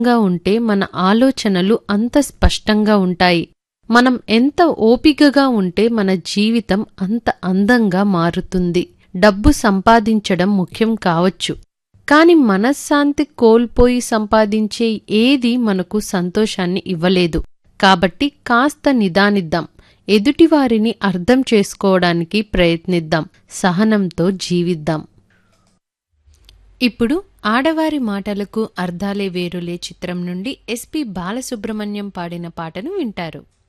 గా ఉంటే మన ఆలోచనలు అంత స్పష్టంగా ఉంటాయి మనం ఎంత ఓపికగా ఉంటే మన జీవితం అంత అందంగా మారుతుంది డబ్బు సంపాదించడం ముఖ్యం కావచ్చు కాని మనశ్శాంతి కోల్పోయి సంపాదించే ఏది మనకు సంతోషాన్ని ఇవ్వలేదు కాబట్టి కాస్త నిదానిద్దాం ఎదుటివారిని అర్థం చేసుకోవడానికి ప్రయత్నిద్దాం సహనంతో జీవిద్దాం ఇప్పుడు ఆడవారి మాటలకు అర్థాలే వేరులే చిత్రం నుండి ఎస్పి బాలసుబ్రహ్మణ్యం పాడిన పాటను వింటారు